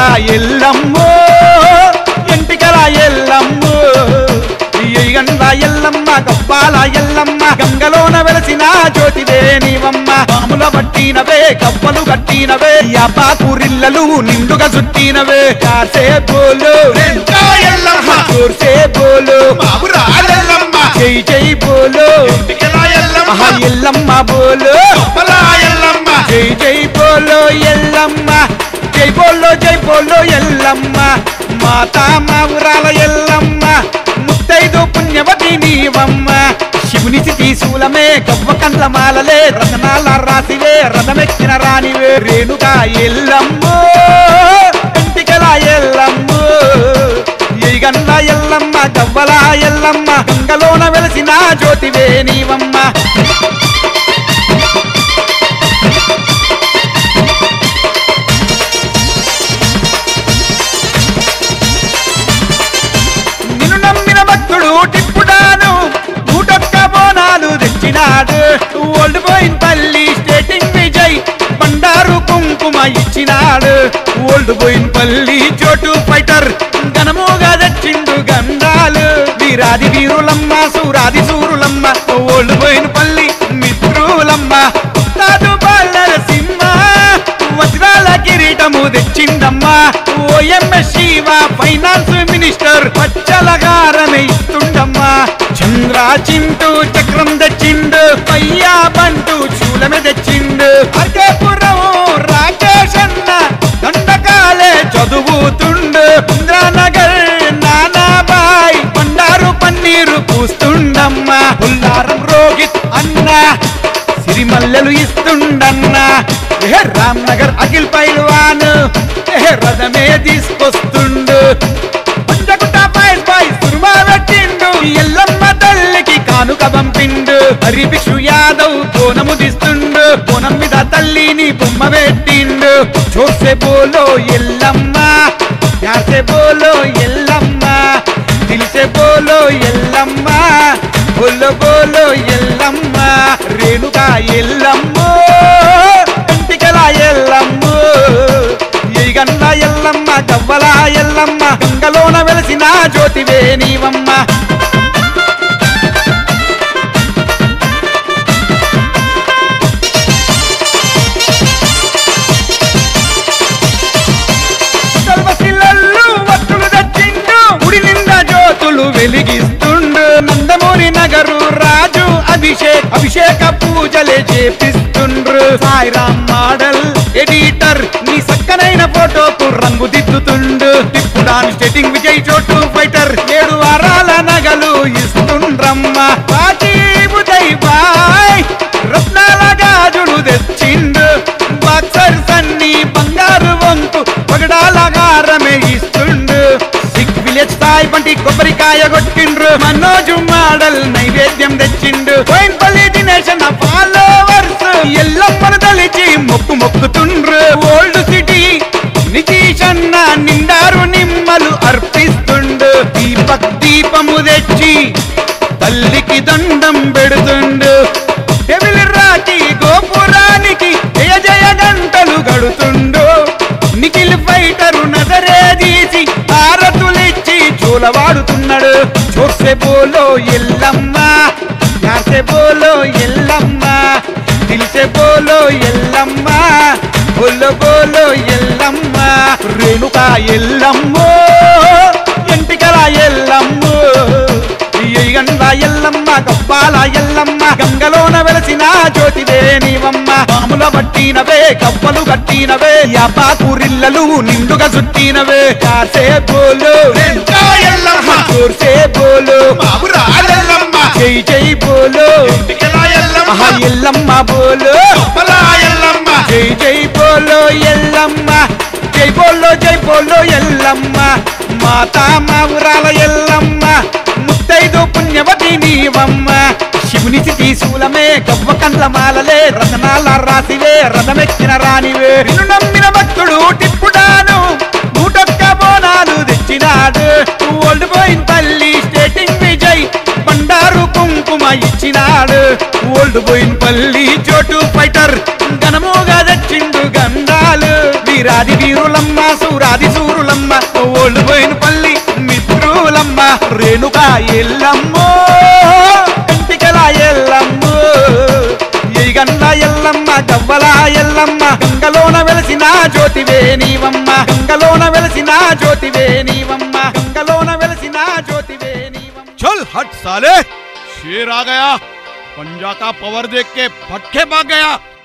ఎల్లమ్మో ఎంటికల ఎల్లమ్మో ఎయ్యండ్ల ఎల్లమ్మ గవ్వాల ఎల్లమ్మ గంగలోన వెలసిన జ్యోతివే నీవమ్మ పాముల పట్టినవే కవ్వలు కట్టినవే యాపాకురిల్లలు నిండుగా చుట్టినవే కాసే బోలు రేణుకా ఎల్లమ్మ కూర్సే బోలు బాబురాలెల్లమ్మ జై జై బోలు ఇంటికెలా ఎల్లమ్మ ఆహా ఎల్లమ్మ బోలు గొప్పలా ఎల్లమ్మ జై జై బోలో ఎల్లమ్మ జై బోలో జై బోలో ఎల్లమ్మ మాతా మా ఊరాల ఎల్లమ్మ ముత్తైదు పుణ్యవతి నీవమ్మ శివుని శూలమే గవ్వ కండ్ల మాలలే రతనాల రాసివే రథమెక్కిన రానివే రేణుగా ఎల్లమ్మో ఇంటికల ఎల్లమ్మో ఎయిగండ్ల ఎల్లమ్మ గవ్వల ఎల్లమ్మ గంగలోన వెలసిన జ్యోతివే నీవమ్మ నిన్ను నమ్మిన భక్తుడు టిప్పుడాను నూటొక్క బోనాలు తెచ్చినాడు ఓల్డ్ పోయిన్ పల్లి స్టేటింగ్ విజయ్ బండారు కుంకుమ ఇచ్చినాడు ఓల్డ్ పోయిన్ పల్లి చోటు ఫైటర్ ఘనముగా తెచ్చిండు గండాలు వీరాది వీరులమ్మ సూరాది సూరులమ్మ ఓల్డ్ పోయిన్ పల్లి మిత్రులమ్మ తాడు బాలర సింహ వజ్రాల కిరీటము తెచ్చిందమ్మా ఓఎంఎస్ శివ ఫైనాన్స్ మినిస్టర్ పచ్చలగారమే ఇస్తుండమ్మా చంద్ర చింటూ చక్రం తెచ్చిండు పయ్యా బంటు చూలమే తెచ్చిండు అర్కేపురం రాకేష్ అన్న దండకాలే చదువుతుండు ఇంద్రానగర్ నానాబాయ్ బండారు పన్నీరు పూస్తుండమ్మా పుల్లారం రోహిత్ అన్న సిరిమల్లెలు ఇస్తుండన్నా ఏ రామ్ నగర్ అఖిల్ పైల్వాన్ ఏ రథమే తీసుకొస్తుండు పంచకుట బాయ్ బాయ్ సురుమా పెట్టిండు ఎల్లమ్మ తల్లికి కానుక పంపిండు హరి భిక్షు యాదవ్ బోనము తీస్తుండు బోనం మీద తల్లిని బొమ్మ పెట్టిండు చూసే బోలో ఎల్లమ్మ యాసే బోలో ఎల్లమ్మ దిల్సే బోలో ఎల్లమ్మ బోలో బోలో ఎల్లమ్మ రేణుకా ఎల్లమ్మో ఇంటికల ఎల్లమ్మో ఎయిగండ్ల ఎల్లమ్మ గవ్వల ఎల్లమ్మ గంగలోన వెలసిన జ్యోతివే నీవమ్మ సర్వశిలల్లు వత్తులు తెచ్చిండు గుడి నిండా జ్యోతులు వెలిగిస్తుండు నందమూరి నగరు రాజు అభిషేక్ అభిషేక పూజలే చేపిస్తుండ్రు సాయిరామ్ మోడల్ ఎడిటర్ నీ సక్కనైన ఫోటోకు రంగు దిద్దుతుండు తిప్పుడాన్ స్టేటింగ్ విజయ్ చోటు ఫైటర్ ఏడు వారాల నగలు ఇస్తుండ్రమ్మ బాజీబు జై బాయ్ రత్నాల గాజులు తెచ్చిండు బాక్సర్ సన్ని బంగారు వంతు పగడాల గారమే ఇస్తుండు సిక్ విలేజ్ స్థాయి వంటి కొబ్బరికాయ కొట్టిండ్రు మనోజు మోడల్ నైవేద్యం తెచ్చిండు పోయినపల్లి దినేష్ అన్న ఫాలోవర్స్ ఎల్లమ్మను తలిచి మొక్కు మొక్కుతుండ్రు ఓల్డ్ సిటీ నితీష్ అన్న నిండారు నిమ్మలు అర్పిస్తుండు దీపక్ దీపము తెచ్చి తల్లికి దండం పెడుతుండు డెవిల్ రాకి గోపురానికి జయ జయ గంటలు గడుతుండు నిఖిల్ ఫైటరు నజరే తీసి హారతులిచ్చి చూలవాడుతున్నాడు చూసే బోలో ఎల్లమ్మ యాసే బోలో ఎల్లమ్మ దిల్సే బోలో ఎల్లమ్మ బోలో బోలో ఎల్లమ్మ రేణుకా ఎల్లమ్మో ఎంటికల ఎల్లమ్మో ఎయ్యండ్ల ఎల్లమ్మ గవ్వాల ఎల్లమ్మ గంగలోన వెలసిన జ్యోతివే నీవమ్మ పాముల పట్టినవే కవ్వలు కట్టినవే యాపాకురిల్లలు నిండుగా చుట్టినవే కాసే బోలు రేణుకా ఎల్లమ్మ కూర్సే బోలు బాబురాలెల్లమ్మ జై జై బోలు ఇంటికెలా ఎల్లమ్మ ఆహా ఎల్లమ్మ బోలు గొప్పలా ఎల్లమ్మ జై జై బోలో ఎల్లమ్మ జై బోలో జై బోలో ఎల్లమ్మ మాతా మా ఊరాల ఎల్లమ్మ ముత్తైదు పుణ్యవతి నీవమ్మ శివుని శూలమే గవ్వ కండ్ల మాలలే రతనాల రాసివే రథమెక్కిన రానివే నిన్ను నమ్మిన భక్తుడు టిప్పుడాను నూటొక్క బోనాలు తెచ్చినాడు ఓల్డ్ పోయిన్ తల్లి స్టేటింగ్ విజయ్ బండారు కుంకుమ ఇచ్చినాడు ఓల్డ్ పోయిన్ పల్లి చోటు ఫైటర్ ఘనముగా తెచ్చిండు గండాలు వీర వీరాది వీరులమ్మ సూరాది సూరులమ్మ ఓళ్ళు పోయిన పల్లి మిత్రులమ్మ రేణుకా ఎల్లమ్మో కంటికల ఎల్లమ్మో ఎయిగన్న ఎల్లమ్మ గవ్వల ఎల్లమ్మ గంగలోన వెలసిన జ్యోతివే నీవమ్మ గంగలోన వెలసిన జ్యోతివే నీవమ్మ గంగలోన వెలసిన జ్యోతివే నీవమ్మ चल हट साले शेर आ गया पंजा का पावर देख के फटके भाग गया